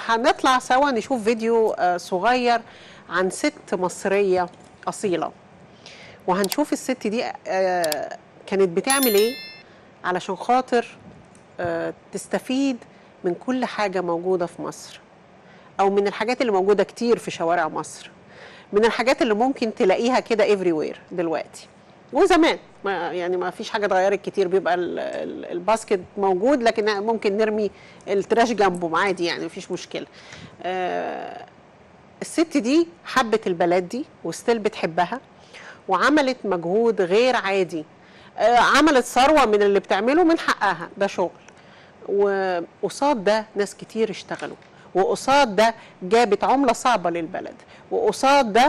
هنطلع سوا نشوف فيديو آه، صغير عن ست مصريه اصيله وهنشوف الست دي آه، كانت بتعمل ايه علشان خاطر آه، تستفيد من كل حاجه موجوده في مصر او من الحاجات اللي موجوده كتير في شوارع مصر من الحاجات اللي ممكن تلاقيها كده افري وير دلوقتي وزمان ما يعني ما فيش حاجه اتغيرت كتير بيبقى ال- ال- الباسكت موجود لكن ممكن نرمي التراش جنبه عادي يعني مفيش مشكله آه الست دي حبت البلد دي وستيل بتحبها وعملت مجهود غير عادي آه عملت ثروه من اللي بتعمله من حقها ده شغل وقصاد ده ناس كتير اشتغلوا وقصاد ده جابت عمله صعبه للبلد وقصاد ده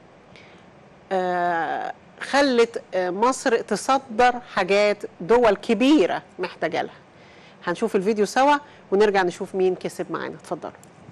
آه خلت آه مصر تصدر حاجات دول كبيره محتاجه لها هنشوف الفيديو سوا ونرجع نشوف مين كسب معانا اتفضلوا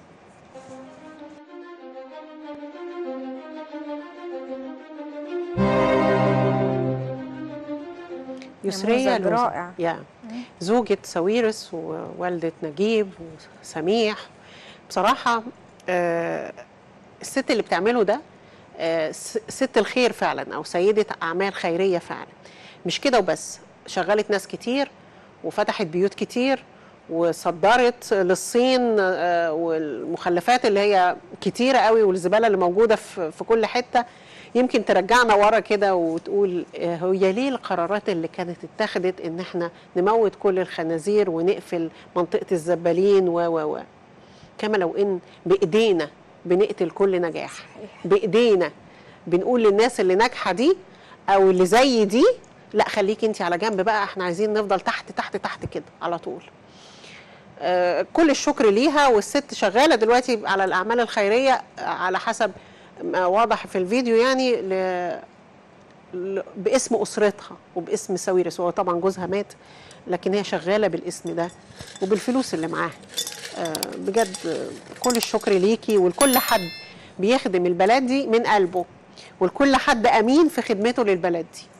يسرية نموذج لوزة. رائع. يا زوجة ساويرس ووالدة نجيب وسميح بصراحة آه الست اللي بتعمله ده آه س- ست الخير فعلا أو سيدة أعمال خيرية فعلا مش كده وبس شغلت ناس كتير وفتحت بيوت كتير وصدرت للصين آه، والمخلفات اللي هي كتيرة قوي والزبالة اللي موجودة في في كل حتة يمكن ترجعنا ورا كده وتقول آه، هي ليه القرارات اللي كانت اتخذت ان احنا نموت كل الخنازير ونقفل منطقة الزبالين و و و كما لو ان بايدينا بنقتل كل نجاح بايدينا بنقول للناس اللي ناجحه دي او اللي زي دي لا خليكي انت على جنب بقى احنا عايزين نفضل تحت تحت تحت كده على طول آه، كل الشكر ليها والست شغاله دلوقتي على الاعمال الخيريه على حسب ما واضح في الفيديو يعني ل... ل- باسم اسرتها وباسم ساويرس هو طبعا جوزها مات لكن هي شغاله بالاسم ده وبالفلوس اللي معاها آه، بجد آه، كل الشكر ليكي ولكل حد بيخدم البلد دي من قلبه ولكل حد امين في خدمته للبلد دي